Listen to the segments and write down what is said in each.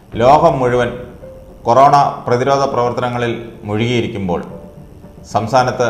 ലോകം മുഴുവൻ കൊറോണ പ്രതിരോധ പ്രവർത്തനങ്ങളിൽ മുഴുകിയിരിക്കുമ്പോൾ സംസ്ഥാനത്ത്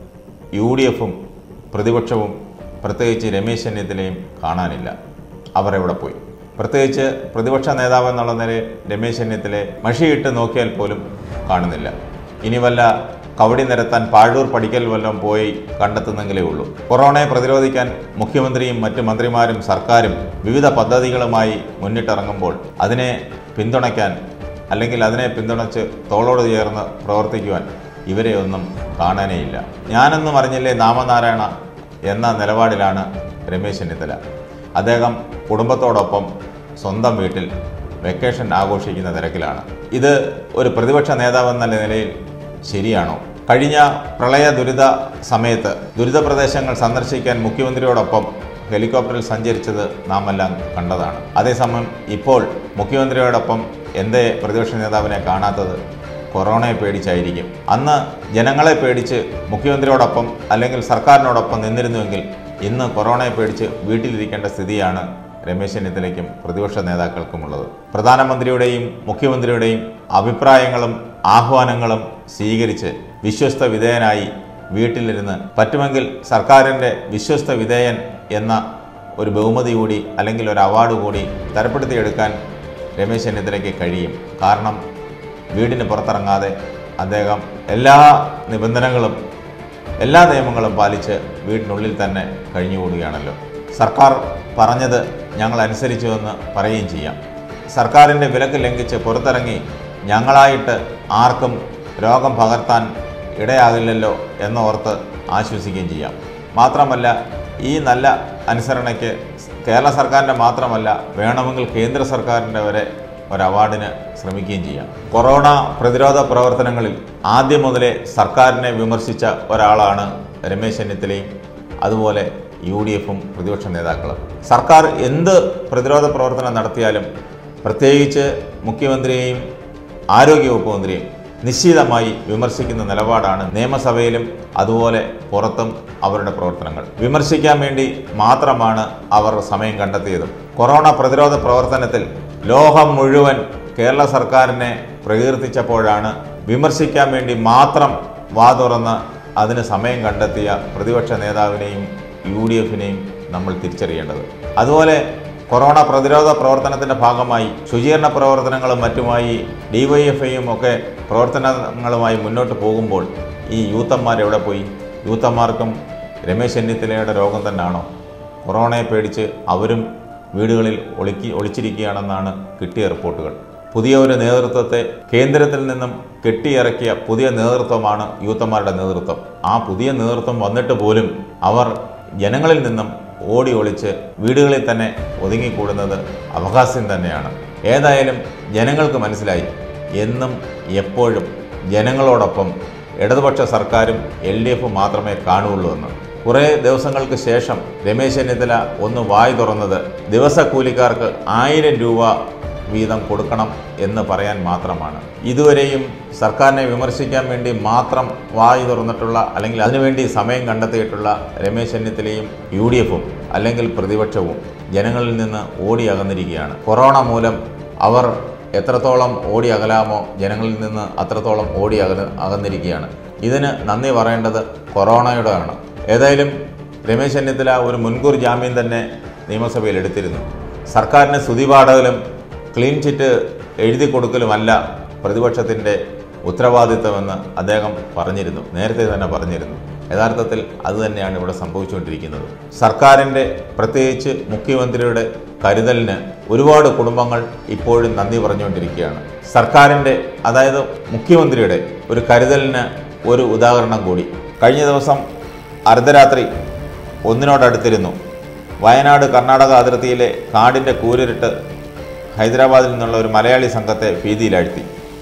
യു ഡി എഫും പ്രതിപക്ഷവും പ്രത്യേകിച്ച് രമേശ് ചെന്നിത്തലയും കാണാനില്ല അവർ എവിടെ പോയി പ്രത്യേകിച്ച് പ്രതിപക്ഷ നേതാവ് എന്നുള്ള നിലയിൽ രമേശ് ചെന്നിത്തലയെ മഷിയിട്ട് നോക്കിയാൽ പോലും കാണുന്നില്ല ഇനി വല്ല കവടി നിരത്താൻ പാഴൂർ പഠിക്കൽ വല്ലതും പോയി കണ്ടെത്തുന്നെങ്കിലേ ഉള്ളൂ കൊറോണയെ പ്രതിരോധിക്കാൻ മുഖ്യമന്ത്രിയും മറ്റ് മന്ത്രിമാരും സർക്കാരും വിവിധ പദ്ധതികളുമായി മുന്നിട്ടിറങ്ങുമ്പോൾ അതിനെ പിന്തുണയ്ക്കാൻ അല്ലെങ്കിൽ അതിനെ പിന്തുണച്ച് തോളോട് ചേർന്ന് പ്രവർത്തിക്കുവാൻ ഇവരെ ഒന്നും കാണാനേയില്ല ഞാനൊന്നും അറിഞ്ഞില്ലേ നാമനാരായണ എന്ന നിലപാടിലാണ് രമേശ് ചെന്നിത്തല അദ്ദേഹം കുടുംബത്തോടൊപ്പം സ്വന്തം വീട്ടിൽ വെക്കേഷൻ ആഘോഷിക്കുന്ന തിരക്കിലാണ് ഇത് ഒരു പ്രതിപക്ഷ നേതാവെന്ന നിലയിൽ ശരിയാണോ കഴിഞ്ഞ പ്രളയ ദുരിത സമയത്ത് ദുരിത പ്രദേശങ്ങൾ സന്ദർശിക്കാൻ മുഖ്യമന്ത്രിയോടൊപ്പം ഹെലികോപ്റ്ററിൽ സഞ്ചരിച്ചത് നാം എല്ലാം കണ്ടതാണ് അതേസമയം ഇപ്പോൾ മുഖ്യമന്ത്രിയോടൊപ്പം എന്തേ പ്രതിപക്ഷ നേതാവിനെ കാണാത്തത് കൊറോണയെ പേടിച്ചായിരിക്കും അന്ന് ജനങ്ങളെ പേടിച്ച് മുഖ്യമന്ത്രിയോടൊപ്പം അല്ലെങ്കിൽ സർക്കാരിനോടൊപ്പം നിന്നിരുന്നുവെങ്കിൽ ഇന്ന് കൊറോണയെ പേടിച്ച് വീട്ടിലിരിക്കേണ്ട സ്ഥിതിയാണ് രമേശ് ചെന്നിത്തലയ്ക്കും പ്രതിപക്ഷ നേതാക്കൾക്കുമുള്ളത് പ്രധാനമന്ത്രിയുടെയും മുഖ്യമന്ത്രിയുടെയും അഭിപ്രായങ്ങളും ആഹ്വാനങ്ങളും സ്വീകരിച്ച് വിശ്വസ്ത വിധേയനായി വീട്ടിലിരുന്ന് പറ്റുമെങ്കിൽ സർക്കാരിൻ്റെ വിശ്വസ്ത വിധേയൻ എന്ന ഒരു ബഹുമതി കൂടി അല്ലെങ്കിൽ ഒരു അവാർഡ് കൂടി തരപ്പെടുത്തിയെടുക്കാൻ രമേശ് ചെന്നിത്തലയ്ക്ക് കഴിയും കാരണം വീടിന് പുറത്തിറങ്ങാതെ അദ്ദേഹം എല്ലാ നിബന്ധനകളും എല്ലാ നിയമങ്ങളും പാലിച്ച് വീടിനുള്ളിൽ തന്നെ കഴിഞ്ഞുകൂടുകയാണല്ലോ സർക്കാർ പറഞ്ഞത് ഞങ്ങൾ അനുസരിച്ചുവെന്ന് പറയുകയും ചെയ്യാം സർക്കാരിൻ്റെ വിലക്ക് ലംഘിച്ച് പുറത്തിറങ്ങി ഞങ്ങളായിട്ട് ആർക്കും രോഗം പകർത്താൻ ഇടയാകില്ലല്ലോ എന്നോർത്ത് ആശ്വസിക്കുകയും ചെയ്യാം മാത്രമല്ല ഈ നല്ല അനുസരണയ്ക്ക് കേരള സർക്കാരിൻ്റെ മാത്രമല്ല വേണമെങ്കിൽ കേന്ദ്ര സർക്കാരിൻ്റെ വരെ ഒരു അവാർഡിന് ശ്രമിക്കുകയും ചെയ്യാം കൊറോണ പ്രതിരോധ പ്രവർത്തനങ്ങളിൽ ആദ്യം മുതലേ സർക്കാരിനെ വിമർശിച്ച ഒരാളാണ് രമേശ് ചെന്നിത്തലയും അതുപോലെ യു ഡി എഫും പ്രതിപക്ഷ നേതാക്കളും സർക്കാർ എന്ത് പ്രതിരോധ പ്രവർത്തനം നടത്തിയാലും പ്രത്യേകിച്ച് മുഖ്യമന്ത്രിയെയും ആരോഗ്യവകുപ്പ് മന്ത്രിയും നിശ്ചിതമായി വിമർശിക്കുന്ന നിലപാടാണ് നിയമസഭയിലും അതുപോലെ പുറത്തും അവരുടെ പ്രവർത്തനങ്ങൾ വിമർശിക്കാൻ വേണ്ടി മാത്രമാണ് അവർ സമയം കണ്ടെത്തിയതും കൊറോണ പ്രതിരോധ പ്രവർത്തനത്തിൽ ലോകം മുഴുവൻ കേരള സർക്കാരിനെ പ്രകീർത്തിച്ചപ്പോഴാണ് വിമർശിക്കാൻ വേണ്ടി മാത്രം വാ തുറന്ന് അതിന് സമയം കണ്ടെത്തിയ പ്രതിപക്ഷ നേതാവിനെയും യു ഡി എഫിനെയും നമ്മൾ തിരിച്ചറിയേണ്ടത് അതുപോലെ കൊറോണ പ്രതിരോധ പ്രവർത്തനത്തിൻ്റെ ഭാഗമായി ശുചീകരണ പ്രവർത്തനങ്ങളും മറ്റുമായി ഡിവൈഎഫ്ഐയും ഒക്കെ പ്രവർത്തനങ്ങളുമായി മുന്നോട്ട് പോകുമ്പോൾ ഈ യൂത്തന്മാർ എവിടെ പോയി യൂത്തന്മാർക്കും രമേശ് ചെന്നിത്തലയുടെ രോഗം തന്നെയാണോ കൊറോണയെ പേടിച്ച് അവരും വീടുകളിൽ ഒളിക്കി ഒളിച്ചിരിക്കുകയാണെന്നാണ് കിട്ടിയ റിപ്പോർട്ടുകൾ പുതിയ ഒരു നേതൃത്വത്തെ കേന്ദ്രത്തിൽ നിന്നും കെട്ടിയിറക്കിയ പുതിയ നേതൃത്വമാണ് യൂത്തന്മാരുടെ നേതൃത്വം ആ പുതിയ നേതൃത്വം വന്നിട്ട് പോലും അവർ ജനങ്ങളിൽ നിന്നും ഓടി ഒളിച്ച് വീടുകളിൽ തന്നെ ഒതുങ്ങിക്കൂടുന്നത് അവകാശം തന്നെയാണ് ഏതായാലും ജനങ്ങൾക്ക് മനസ്സിലായി എന്നും എപ്പോഴും ജനങ്ങളോടൊപ്പം ഇടതുപക്ഷ സർക്കാരും എൽ ഡി എഫും മാത്രമേ കാണുകയുള്ളൂ എന്ന് കുറേ ദിവസങ്ങൾക്ക് ശേഷം രമേശ് ചെന്നിത്തല ഒന്ന് വായി തുറന്നത് ദിവസക്കൂലിക്കാർക്ക് ആയിരം രൂപ വീതം കൊടുക്കണം എന്ന് പറയാൻ മാത്രമാണ് ഇതുവരെയും സർക്കാരിനെ വിമർശിക്കാൻ വേണ്ടി മാത്രം വായി തുറന്നിട്ടുള്ള അല്ലെങ്കിൽ അതിനുവേണ്ടി സമയം കണ്ടെത്തിയിട്ടുള്ള രമേശ് ചെന്നിത്തലയും യു ഡി എഫും അല്ലെങ്കിൽ പ്രതിപക്ഷവും ജനങ്ങളിൽ നിന്ന് ഓടി അകന്നിരിക്കുകയാണ് കൊറോണ മൂലം അവർ എത്രത്തോളം ഓടി അകലാമോ ജനങ്ങളിൽ നിന്ന് അത്രത്തോളം ഓടി അകന്ന് അകന്നിരിക്കുകയാണ് ഇതിന് നന്ദി പറയേണ്ടത് കൊറോണയോടാണ് ഏതായാലും രമേശ് ചെന്നിത്തല ഒരു മുൻകൂർ ജാമ്യം തന്നെ നിയമസഭയിൽ എടുത്തിരുന്നു സർക്കാരിന് സ്തുതിപാഠകലും ക്ലീൻ ചിറ്റ് എഴുതി കൊടുക്കലുമല്ല പ്രതിപക്ഷത്തിൻ്റെ ഉത്തരവാദിത്തമെന്ന് അദ്ദേഹം പറഞ്ഞിരുന്നു നേരത്തെ തന്നെ പറഞ്ഞിരുന്നു യഥാർത്ഥത്തിൽ അതുതന്നെയാണ് ഇവിടെ സംഭവിച്ചുകൊണ്ടിരിക്കുന്നത് സർക്കാരിൻ്റെ പ്രത്യേകിച്ച് മുഖ്യമന്ത്രിയുടെ കരുതലിന് ഒരുപാട് കുടുംബങ്ങൾ ഇപ്പോഴും നന്ദി പറഞ്ഞുകൊണ്ടിരിക്കുകയാണ് സർക്കാരിൻ്റെ അതായത് മുഖ്യമന്ത്രിയുടെ ഒരു കരുതലിന് ഒരു ഉദാഹരണം കൂടി കഴിഞ്ഞ ദിവസം അർദ്ധരാത്രി ഒന്നിനോടടുത്തിരുന്നു വയനാട് കർണാടക അതിർത്തിയിലെ കാടിൻ്റെ കൂരിരുട്ട് ഹൈദരാബാദിൽ നിന്നുള്ള ഒരു മലയാളി സംഘത്തെ ഭീതിയിലാഴ്ത്തി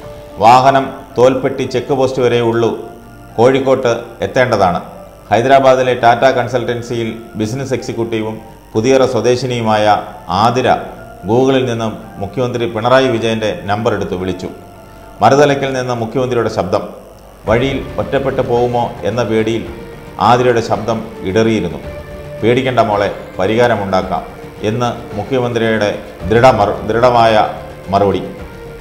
വാഹനം തോൽപ്പെട്ടി ചെക്ക് പോസ്റ്റ് വരെ ഉള്ളൂ കോഴിക്കോട്ട് എത്തേണ്ടതാണ് ഹൈദരാബാദിലെ ടാറ്റ കൺസൾട്ടൻസിയിൽ ബിസിനസ് എക്സിക്യൂട്ടീവും പുതിയറ സ്വദേശിനിയുമായ ആതിര ഗൂഗിളിൽ നിന്നും മുഖ്യമന്ത്രി പിണറായി വിജയൻ്റെ നമ്പർ എടുത്ത് വിളിച്ചു മറുതലയ്ക്കിൽ നിന്ന് മുഖ്യമന്ത്രിയുടെ ശബ്ദം വഴിയിൽ ഒറ്റപ്പെട്ടു പോകുമോ എന്ന പേടിയിൽ ആതിരയുടെ ശബ്ദം ഇടറിയിരുന്നു പേടിക്കേണ്ട മോളെ പരിഹാരമുണ്ടാക്കാം എന്ന് മുഖ്യമന്ത്രിയുടെ ദൃഢ മറു ദൃഢമായ മറുപടി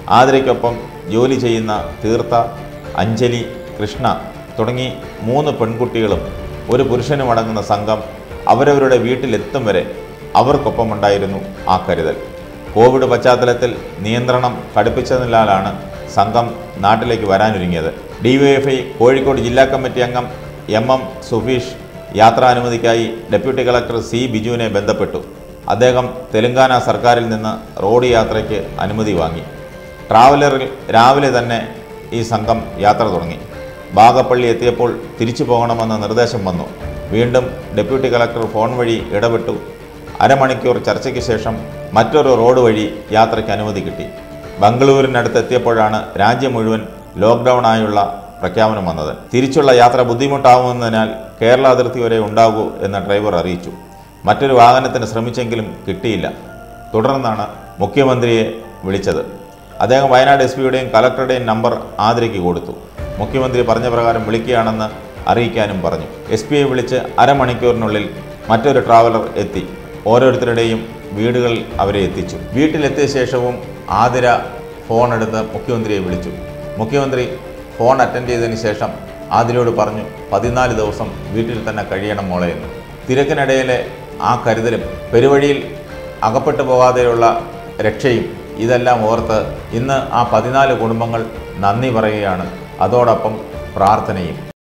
ആതിരയ്ക്കൊപ്പം ജോലി ചെയ്യുന്ന തീർത്ത അഞ്ജലി കൃഷ്ണ തുടങ്ങി മൂന്ന് പെൺകുട്ടികളും ഒരു പുരുഷനും അടങ്ങുന്ന സംഘം അവരവരുടെ വീട്ടിലെത്തും വരെ അവർക്കൊപ്പമുണ്ടായിരുന്നു ആ കരുതൽ കോവിഡ് പശ്ചാത്തലത്തിൽ നിയന്ത്രണം കടുപ്പിച്ചതിനാലാണ് സംഘം നാട്ടിലേക്ക് വരാനൊരുങ്ങിയത് ഡിവൈഎഫ്ഐ കോഴിക്കോട് ജില്ലാ കമ്മിറ്റി അംഗം എം എം സുഫീഷ് യാത്രാനുമതിക്കായി ഡെപ്യൂട്ടി കളക്ടർ സി ബിജുവിനെ ബന്ധപ്പെട്ടു അദ്ദേഹം തെലങ്കാന സർക്കാരിൽ നിന്ന് റോഡ് യാത്രയ്ക്ക് അനുമതി വാങ്ങി ട്രാവലറിൽ രാവിലെ തന്നെ ഈ സംഘം യാത്ര തുടങ്ങി ബാഗപ്പള്ളി എത്തിയപ്പോൾ തിരിച്ചു പോകണമെന്ന നിർദ്ദേശം വന്നു വീണ്ടും ഡെപ്യൂട്ടി കളക്ടർ ഫോൺ വഴി ഇടപെട്ടു അരമണിക്കൂർ ചർച്ചയ്ക്ക് ശേഷം മറ്റൊരു റോഡ് വഴി യാത്രയ്ക്ക് അനുമതി കിട്ടി ബംഗളൂരിനടുത്ത് എത്തിയപ്പോഴാണ് രാജ്യം മുഴുവൻ ലോക്ക്ഡൗൺ ആയുള്ള പ്രഖ്യാപനം വന്നത് തിരിച്ചുള്ള യാത്ര ബുദ്ധിമുട്ടാവുന്നതിനാൽ കേരള അതിർത്തി വരെ ഉണ്ടാകൂ എന്ന് ഡ്രൈവർ അറിയിച്ചു മറ്റൊരു വാഹനത്തിന് ശ്രമിച്ചെങ്കിലും കിട്ടിയില്ല തുടർന്നാണ് മുഖ്യമന്ത്രിയെ വിളിച്ചത് അദ്ദേഹം വയനാട് എസ് പിയുടെയും കലക്ടറുടെയും നമ്പർ ആതിരയ്ക്ക് കൊടുത്തു മുഖ്യമന്ത്രി പറഞ്ഞ പ്രകാരം വിളിക്കുകയാണെന്ന് അറിയിക്കാനും പറഞ്ഞു എസ് പിയെ വിളിച്ച് അരമണിക്കൂറിനുള്ളിൽ മറ്റൊരു ട്രാവലർ എത്തി ഓരോരുത്തരുടെയും വീടുകളിൽ അവരെ എത്തിച്ചു വീട്ടിലെത്തിയ ശേഷവും ആതിര ഫോൺ എടുത്ത് മുഖ്യമന്ത്രിയെ വിളിച്ചു മുഖ്യമന്ത്രി ഫോൺ അറ്റൻഡ് ചെയ്തതിന് ശേഷം ആതിരയോട് പറഞ്ഞു പതിനാല് ദിവസം വീട്ടിൽ തന്നെ കഴിയണം മോളെ എന്ന് തിരക്കിനിടയിലെ ആ കരുതലും പെരുവഴിയിൽ അകപ്പെട്ടു പോകാതെയുള്ള രക്ഷയും ഇതെല്ലാം ഓർത്ത് ഇന്ന് ആ പതിനാല് കുടുംബങ്ങൾ നന്ദി പറയുകയാണ് അതോടൊപ്പം പ്രാർത്ഥനയും